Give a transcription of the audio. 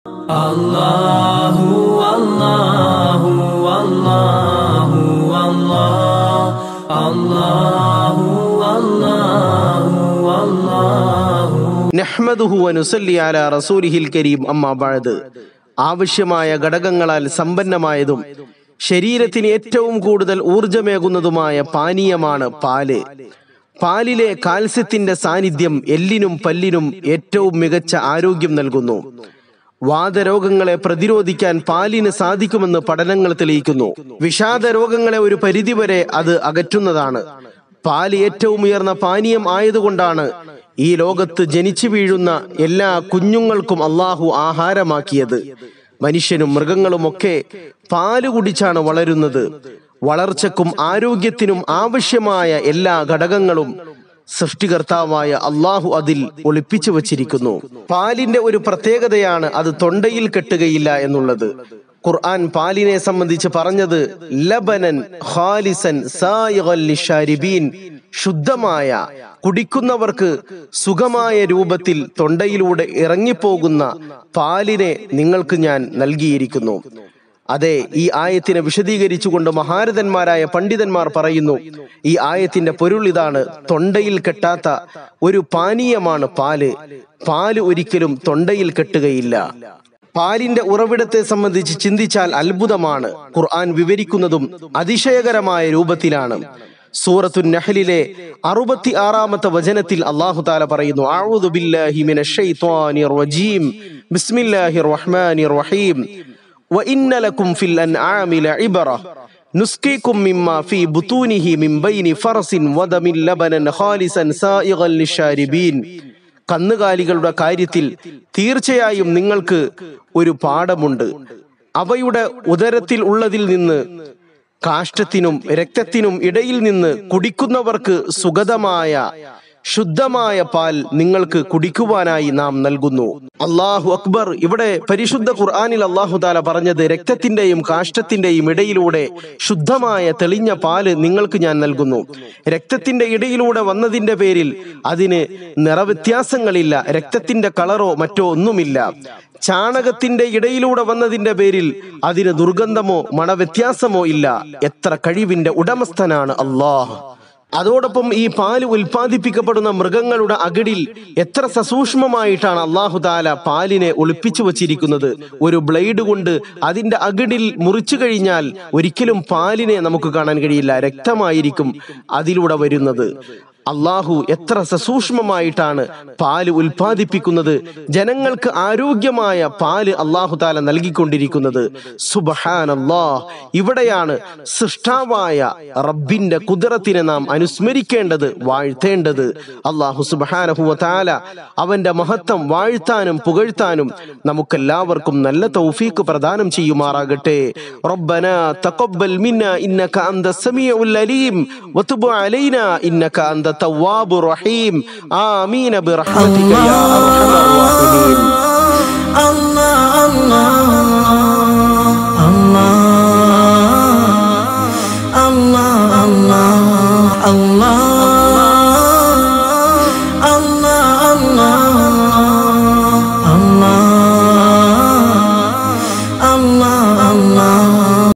الله والله والله والله الله والله والله നഹ്മദുഹു വനുസല്ലി അല റസൂലിഹിൽ കരീം അമ്മാ ബഅദ് ആവശ്യമായ ഘടകങ്ങളാൽ സമ്പന്നമായതും ശരീരത്തിന് ഏറ്റവും കൂടുതൽ ഊർജമേകുന്നതുമായ പാനീയമാണ് പാല് പാലിലെ കാൽസ്യത്തിന്റെ സാന്നിധ്യം എല്ലിനും പല്ലിനും ഏറ്റവും മികച്ച ആരോഗ്യം നൽകുന്നു വാദരോഗങ്ങളെ പ്രതിരോധിക്കാൻ പാലിന് സാധിക്കുമെന്ന് പഠനങ്ങൾ തെളിയിക്കുന്നു വിഷാദ രോഗങ്ങളെ ഒരു പരിധിവരെ അത് അകറ്റുന്നതാണ് പാല് ഏറ്റവും ഉയർന്ന പാനീയം ആയതുകൊണ്ടാണ് ഈ ലോകത്ത് ജനിച്ചു വീഴുന്ന എല്ലാ കുഞ്ഞുങ്ങൾക്കും അള്ളാഹു ആഹാരമാക്കിയത് മനുഷ്യനും മൃഗങ്ങളുമൊക്കെ പാല് കുടിച്ചാണ് വളരുന്നത് വളർച്ചക്കും ആരോഗ്യത്തിനും ആവശ്യമായ എല്ലാ ഘടകങ്ങളും സൃഷ്ടികർത്താവായ അള്ളാഹു അതിൽ ഒളിപ്പിച്ചു വച്ചിരിക്കുന്നു പാലിന്റെ ഒരു പ്രത്യേകതയാണ് അത് തൊണ്ടയിൽ കെട്ടുകയില്ല എന്നുള്ളത് ഖുർആൻ പാലിനെ സംബന്ധിച്ച് പറഞ്ഞത് ലബനൻ ഖാലിസൻ സായിഗൻ ലിശാരിബീൻ ശുദ്ധമായ കുടിക്കുന്നവർക്ക് സുഖമായ രൂപത്തിൽ തൊണ്ടയിലൂടെ ഇറങ്ങിപ്പോകുന്ന പാലിനെ നിങ്ങൾക്ക് ഞാൻ നൽകിയിരിക്കുന്നു അതെ ഈ ആയത്തിനെ വിശദീകരിച്ചുകൊണ്ട് മഹാരഥന്മാരായ പണ്ഡിതന്മാർ പറയുന്നു ഈ ആയത്തിന്റെ പൊരുൾ ഇതാണ് തൊണ്ടയിൽ കെട്ടാത്ത ഒരു പാനീയമാണ് പാല് പാല് ഒരിക്കലും തൊണ്ടയിൽ കെട്ടുകയില്ല പാലിന്റെ ഉറവിടത്തെ സംബന്ധിച്ച് ചിന്തിച്ചാൽ അത്ഭുതമാണ് ഖുർആൻ വിവരിക്കുന്നതും അതിശയകരമായ രൂപത്തിലാണ് സൂറത്തു നഹലിലെ അറുപത്തി ആറാമത്തെ വചനത്തിൽ അള്ളാഹു താല പറയുന്നു "അഊദു ബില്ലാഹി മിനശ് ശൈത്വാനിർ റജീം ബിസ്മില്ലാഹിർ റഹ്മാനിർ റഹീം وإن لكم في الأنعام لعبرة نسقيكم مما في بطونه من بين فرس ودم لبنا خالصا سائغا للشاربين കന്നുകാലികളുടെ കാര്യത്തിൽ തീർച്ചയായും നിങ്ങൾക്ക് ഒരു പാഠമുണ്ട് അവയുടെ ഉദരത്തിൽ ഉള്ളതിൽ നിന്ന് കാഷ്ടത്തിനും രക്തത്തിനും ഇടയിൽ നിന്ന് കുടിക്കുന്നവർക്ക് സുഗതമായ ശുദ്ധമായ പാൽ നിങ്ങൾക്ക് കുടിക്കുവാനായി നാം നൽകുന്നു അള്ളാഹു അക്ബർ ഇവിടെ പരിശുദ്ധ ഖുർആനിൽ അള്ളാഹു താല പറഞ്ഞത് രക്തത്തിന്റെയും കാഷ്ടത്തിന്റെയും ഇടയിലൂടെ ശുദ്ധമായ തെളിഞ്ഞ പാല് നിങ്ങൾക്ക് ഞാൻ നൽകുന്നു രക്തത്തിന്റെ ഇടയിലൂടെ വന്നതിന്റെ പേരിൽ അതിന് നിറവ്യത്യാസങ്ങളില്ല രക്തത്തിന്റെ കളറോ മറ്റോ ഒന്നുമില്ല ചാണകത്തിന്റെ ഇടയിലൂടെ വന്നതിന്റെ പേരിൽ അതിന് ദുർഗന്ധമോ മണവ്യത്യാസമോ ഇല്ല എത്ര കഴിവിന്റെ ഉടമസ്ഥനാണ് അള്ളാഹ് അതോടൊപ്പം ഈ പാല് ഉൽപ്പാദിപ്പിക്കപ്പെടുന്ന മൃഗങ്ങളുടെ അകിടിൽ എത്ര സസൂക്ഷ്മമായിട്ടാണ് അള്ളാഹു താല പാലിനെ ഒളിപ്പിച്ചു വച്ചിരിക്കുന്നത് ഒരു ബ്ലേഡ് കൊണ്ട് അതിന്റെ അകിടിൽ മുറിച്ചു കഴിഞ്ഞാൽ ഒരിക്കലും പാലിനെ നമുക്ക് കാണാൻ കഴിയില്ല രക്തമായിരിക്കും അതിലൂടെ വരുന്നത് അള്ളാഹു എത്ര സസൂക്ഷ്മമായിട്ടാണ് പാല് ഉൽപ്പാദിപ്പിക്കുന്നത് ജനങ്ങൾക്ക് ആരോഗ്യമായ പാല് അള്ളാഹു താല നൽകിക്കൊണ്ടിരിക്കുന്നത് സുബഹാൻ അള്ളാഹ് ഇവിടെയാണ് സൃഷ്ടാവായ റബ്ബിന്റെ കുതിരത്തിനെ നാം അനുസ്മരിക്കേണ്ടത് വാഴ്ത്തേണ്ടത് അള്ളാഹു സുബഹാനഹുവ താല അവന്റെ മഹത്വം വാഴ്ത്താനും പുകഴ്ത്താനും നമുക്കെല്ലാവർക്കും നല്ല തൗഫീക്ക് പ്രദാനം ചെയ്യുമാറാകട്ടെ റബ്ബന തഖബ്ബൽ മിന്ന ഇന്നക അന്ത സമീഉൽ അലീം വതുബ് അലൈന ഇന്നക അന്ത തവ്വാബുർ റഹീം ആമീൻ ബിറഹ്മതിക യാ അർഹമർ റഹീമീൻ الله الله الله الله الله